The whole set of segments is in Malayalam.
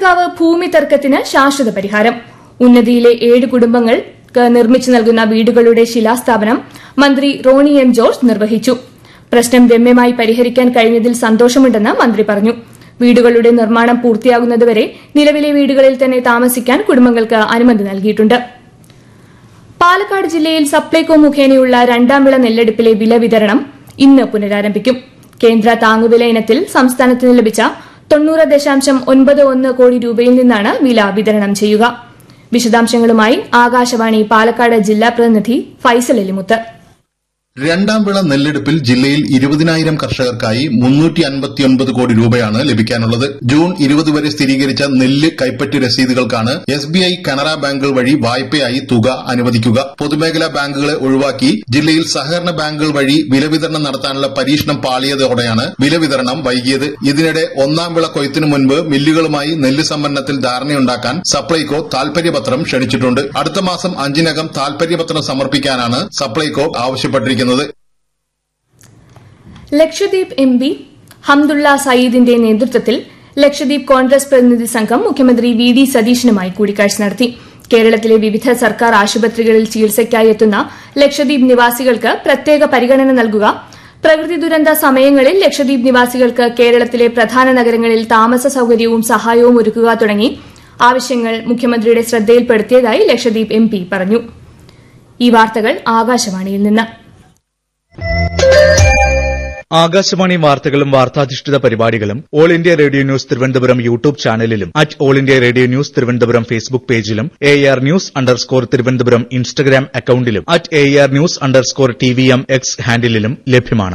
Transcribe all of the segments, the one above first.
വട്ടിയൂർക്കാവ് ഭൂമി തർക്കത്തിന് ശാശ്വത പരിഹാരം ഉന്നതിയിലെ ഏഴ് കുടുംബങ്ങൾക്ക് നിർമ്മിച്ചു നൽകുന്ന വീടുകളുടെ ശിലാസ്ഥാപനം മന്ത്രി റോണി എം ജോർജ് നിർവഹിച്ചു പ്രശ്നം രമ്യമായി പരിഹരിക്കാൻ കഴിഞ്ഞതിൽ സന്തോഷമുണ്ടെന്ന് മന്ത്രി പറഞ്ഞു വീടുകളുടെ നിർമ്മാണം പൂർത്തിയാകുന്നതുവരെ നിലവിലെ വീടുകളിൽ തന്നെ താമസിക്കാൻ കുടുംബങ്ങൾക്ക് അനുമതി നൽകിയിട്ടുണ്ട് പാലക്കാട് ജില്ലയിൽ സപ്ലൈകോ മുഖേനയുള്ള രണ്ടാം വിള നെല്ലെടുപ്പിലെ വില വിതരണം ഇന്ന് പുനരാരംഭിക്കും കേന്ദ്ര താങ്ങുവില ഇനത്തിൽ സംസ്ഥാനത്തിന് ലഭിച്ച തൊണ്ണൂറ് ദശാംശം ഒൻപത് ഒന്ന് കോടി രൂപയിൽ നിന്നാണ് വില വിതരണം ചെയ്യുക വിശദാംശങ്ങളുമായി ആകാശവാണി പാലക്കാട് ജില്ലാ പ്രതിനിധി ഫൈസൽ എലിമുത്ത് രണ്ടാം വിള നെല്ലെടുപ്പിൽ ജില്ലയിൽ ഇരുപതിനായിരം കർഷകർക്കായി മുന്നൂറ്റി അൻപത്തിയൊൻപത് കോടി രൂപയാണ് ലഭിക്കാനുള്ളത് ജൂൺ ഇരുപത് വരെ സ്ഥിരീകരിച്ച നെല്ല് കൈപ്പറ്റി രസീതുകൾക്കാണ് എസ് ബി ഐ കനറ ബാങ്കുകൾ വഴി വായ്പയായി തുക അനുവദിക്കുക പൊതുമേഖലാ ബാങ്കുകളെ ഒഴിവാക്കി ജില്ലയിൽ സഹകരണ ബാങ്കുകൾ വഴി വില വിതരണം നടത്താനുള്ള പരീക്ഷണം പാളിയതോടെയാണ് വില വിതരണം വൈകിയത് ഇതിനിടെ ഒന്നാം വിള കൊയ്ത്തിനു മുൻപ് മില്ലുകളുമായി നെല്ല് സംഭരണത്തിൽ ധാരണയുണ്ടാക്കാൻ സപ്ലൈകോ താൽപര്യപത്രം ക്ഷണിച്ചിട്ടുണ്ട് അടുത്ത മാസം അഞ്ചിനകം താൽപര്യപത്രം സമർപ്പിക്കാനാണ് സപ്ലൈകോ ആവശ്യപ്പെട്ടിരിക്കുന്നത് ലക്ഷദ്വീപ് എം പി ഹംദുള്ള സയീദിന്റെ നേതൃത്വത്തിൽ ലക്ഷദ്വീപ് കോൺഗ്രസ് പ്രതിനിധി സംഘം മുഖ്യമന്ത്രി വി ഡി സതീശനുമായി കൂടിക്കാഴ്ച നടത്തി കേരളത്തിലെ വിവിധ സർക്കാർ ആശുപത്രികളിൽ ചികിത്സയ്ക്കായി എത്തുന്ന ലക്ഷദ്വീപ് നിവാസികൾക്ക് പ്രത്യേക പരിഗണന നൽകുക പ്രകൃതി ദുരന്ത സമയങ്ങളിൽ ലക്ഷദ്വീപ് നിവാസികൾക്ക് കേരളത്തിലെ പ്രധാന നഗരങ്ങളിൽ താമസ സൌകര്യവും സഹായവും ഒരുക്കുക തുടങ്ങി ആവശ്യങ്ങൾ മുഖ്യമന്ത്രിയുടെ ശ്രദ്ധയിൽപ്പെടുത്തിയതായി ലക്ഷദ്വീപ് എം പറഞ്ഞു ഈ വാർത്തകൾ ആകാശവാണിയിൽ നിന്ന് ആകാശവാണി വാർത്തകളും വാർത്താധിഷ്ഠിത പരിപാടികളും all India radio news Thiruvananthapuram YouTube ചാനലിലും at all India radio news Thiruvananthapuram Facebook പേജിലും A R news underscore Thiruvananthapuram Instagram അക്കൌണ്ടിലും at A R news underscore T V M X ഹാൻഡിലും ലഭ്യമാണ്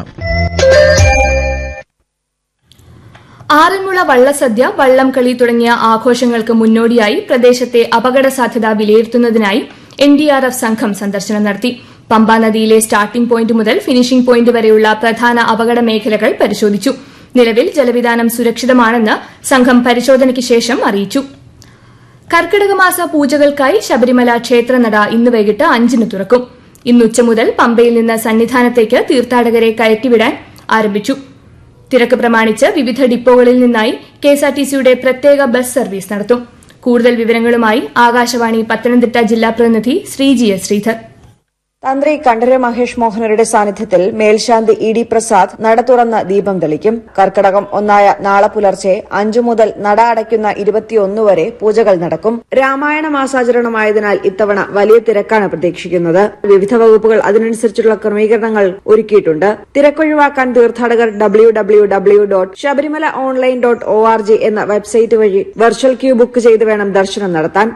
ആറന്മുള വള്ളസദ്യ വള്ളംകളി തുടങ്ങിയ ആഘോഷങ്ങൾക്ക് മുന്നോടിയായി പ്രദേശത്തെ അപകട സാധ്യത വിലയിരുത്തുന്നതിനായി എൻഡിആർഎഫ് സംഘം സന്ദർശനം നടത്തി പമ്പ നദിയിലെ സ്റ്റാർട്ടിംഗ് പോയിന്റ് മുതൽ ഫിനിഷിംഗ് പോയിന്റ് വരെയുള്ള പ്രധാന അപകട മേഖലകൾ പരിശോധിച്ചു നിലവിൽ ജലവിധാനം സുരക്ഷിതമാണെന്ന് സംഘം പരിശോധനയ്ക്ക് ശേഷം അറിയിച്ചു കർക്കിടകമാസ പൂജകൾക്കായി ശബരിമല ക്ഷേത്രനട ഇന്ന് വൈകിട്ട് അഞ്ചിന് തുറക്കും ഇന്ന് ഉച്ച മുതൽ പമ്പയിൽ നിന്ന് സന്നിധാനത്തേക്ക് തീർത്ഥാടകരെ കയറ്റിവിടാൻ ആരംഭിച്ചു തിരക്ക് പ്രമാണിച്ച് വിവിധ ഡിപ്പോകളിൽ നിന്നായി കെഎസ്ആർടിസിയുടെ പ്രത്യേക ബസ് സർവീസ് നടത്തും കൂടുതൽ വിവരങ്ങളുമായി ആകാശവാണി പത്തനംതിട്ട ജില്ലാ പ്രതിനിധി ശ്രീജി എസ് ശ്രീധർ തന്ത്രി കണ്ഠര മഹേഷ് മോഹനരുടെ സാന്നിധ്യത്തിൽ മേൽശാന്തി ഇ ഡി പ്രസാദ് നട തുറന്ന് ദീപം തെളിക്കും കർക്കടകം ഒന്നായ നാളെ പുലർച്ചെ അഞ്ചു മുതൽ നട അടയ്ക്കുന്ന ഇരുപത്തിയൊന്ന് വരെ പൂജകൾ നടക്കും രാമായണ മാസാചരണമായതിനാൽ ഇത്തവണ വലിയ തിരക്കാണ് പ്രതീക്ഷിക്കുന്നത് വിവിധ വകുപ്പുകൾ അതിനനുസരിച്ചുള്ള ക്രമീകരണങ്ങൾ ഒരുക്കിയിട്ടുണ്ട് തിരക്കൊഴിവാക്കാൻ തീർത്ഥാടകർ W W W dot Sabarimala online dot O R G എന്ന വെബ്സൈറ്റ് വഴി വെർച്വൽ ക്യൂ ബുക്ക് ചെയ്ത് വേണം ദർശനം നടത്താൻ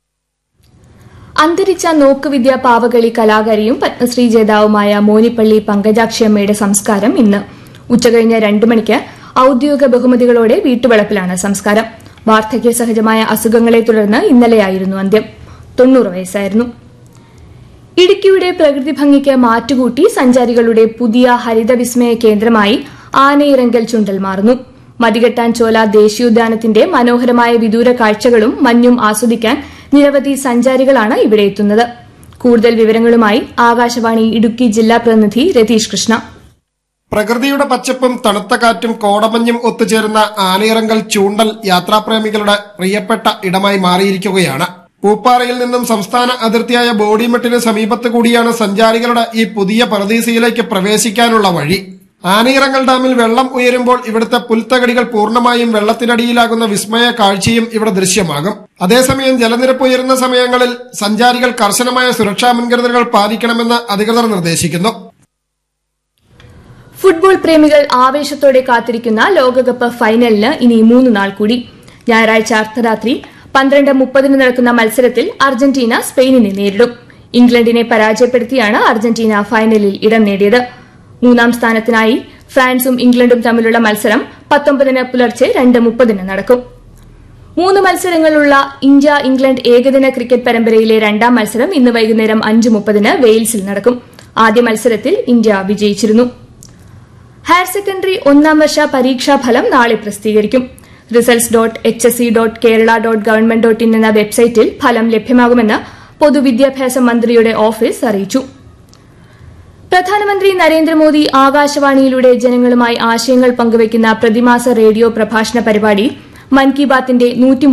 അന്തരിച്ച നോക്കുവിദ്യ പാവകളി കലാകാരിയും പത്മശ്രീ ജേതാവുമായ മോനിപ്പള്ളി പങ്കജാക്ഷിയമ്മയുടെ സംസ്കാരം ഇന്ന് ഉച്ചകഴിഞ്ഞ് രണ്ടു മണിക്ക് ഔദ്യോഗിക ബഹുമതികളോടെ വീട്ടുവളപ്പിലാണ് സംസ്കാരം വാർദ്ധക്യ സഹജമായ അസുഖങ്ങളെ തുടർന്ന് ഇന്നലെയായിരുന്നു അന്ത്യം തൊണ്ണൂറ് വയസ്സായിരുന്നു ഇടുക്കിയുടെ പ്രകൃതി ഭംഗിക്ക് മാറ്റുകൂട്ടി സഞ്ചാരികളുടെ പുതിയ ഹരിതവിസ്മയ കേന്ദ്രമായി ആനയിറങ്കൽ ചുണ്ടൽ മാറുന്നു മതികെട്ടാൻ ചോല ദേശീയോദ്യാനത്തിന്റെ മനോഹരമായ വിദൂര കാഴ്ചകളും മഞ്ഞും ആസ്വദിക്കാൻ നിരവധി സഞ്ചാരികളാണ് ഇവിടെ എത്തുന്നത് കൂടുതൽ വിവരങ്ങളുമായി ആകാശവാണി ഇടുക്കി ജില്ലാ പ്രതിനിധി രതീഷ് കൃഷ്ണ പ്രകൃതിയുടെ പച്ചപ്പും തണുത്ത കാറ്റും കോടമഞ്ഞും ഒത്തുചേരുന്ന ആനയിറങ്കൽ ചൂണ്ടൽ യാത്രാപ്രേമികളുടെ പ്രിയപ്പെട്ട ഇടമായി മാറിയിരിക്കുകയാണ് പൂപ്പാറയിൽ നിന്നും സംസ്ഥാന അതിർത്തിയായ ബോഡിമെട്ടിന് സമീപത്ത് കൂടിയാണ് സഞ്ചാരികളുടെ ഈ പുതിയ പറദീസയിലേക്ക് പ്രവേശിക്കാനുള്ള വഴി ആനയിറങ്ങൽ ഡാമിൽ വെള്ളം ഉയരുമ്പോൾ ഇവിടുത്തെ പുൽത്തകടികൾ പൂർണ്ണമായും വെള്ളത്തിനടിയിലാകുന്ന വിസ്മയ കാഴ്ചയും ഇവിടെ ദൃശ്യമാകും അതേസമയം ജലനിരപ്പ് ഉയരുന്ന സമയങ്ങളിൽ സഞ്ചാരികൾ കർശനമായ സുരക്ഷാ മുൻകരുതലുകൾ പാലിക്കണമെന്ന് അധികൃതർ നിർദ്ദേശിക്കുന്നു ഫുട്ബോൾ പ്രേമികൾ ആവേശത്തോടെ കാത്തിരിക്കുന്ന ലോകകപ്പ് ഫൈനലിന് ഇനി മൂന്ന് നാൾ കൂടി ഞായറാഴ്ച അർദ്ധരാത്രി പന്ത്രണ്ട് മുപ്പതിന് നടക്കുന്ന മത്സരത്തിൽ അർജന്റീന സ്പെയിനിനെ നേരിടും ഇംഗ്ലണ്ടിനെ പരാജയപ്പെടുത്തിയാണ് അർജന്റീന ഫൈനലിൽ ഇടം നേടിയത് മൂന്നാം സ്ഥാനത്തിനായി ഫ്രാൻസും ഇംഗ്ലണ്ടും തമ്മിലുള്ള മത്സരം പത്തൊമ്പതിന് പുലർച്ചെ രണ്ട് മുപ്പതിന് നടക്കും മൂന്ന് മത്സരങ്ങളുള്ള ഇന്ത്യ ഇംഗ്ലണ്ട് ഏകദിന ക്രിക്കറ്റ് പരമ്പരയിലെ രണ്ടാം മത്സരം ഇന്ന് വൈകുന്നേരം അഞ്ച് മുപ്പതിന് വെയിൽസിൽ നടക്കും ആദ്യ മത്സരത്തിൽ ഇന്ത്യ വിജയിച്ചിരുന്നു ഹയർ സെക്കൻഡറി ഒന്നാം വർഷ പരീക്ഷാ ഫലം നാളെ പ്രസിദ്ധീകരിക്കും results dot H S C dot Kerala dot government dot in എന്ന വെബ്സൈറ്റിൽ ഫലം ലഭ്യമാകുമെന്ന് പൊതുവിദ്യാഭ്യാസ മന്ത്രിയുടെ ഓഫീസ് അറിയിച്ചു പ്രധാനമന്ത്രി നരേന്ദ്രമോദി ആകാശവാണിയിലൂടെ ജനങ്ങളുമായി ആശയങ്ങൾ പങ്കുവയ്ക്കുന്ന പ്രതിമാസ റേഡിയോ പ്രഭാഷണ പരിപാടി മൻ കി ബാത്തിന്റെ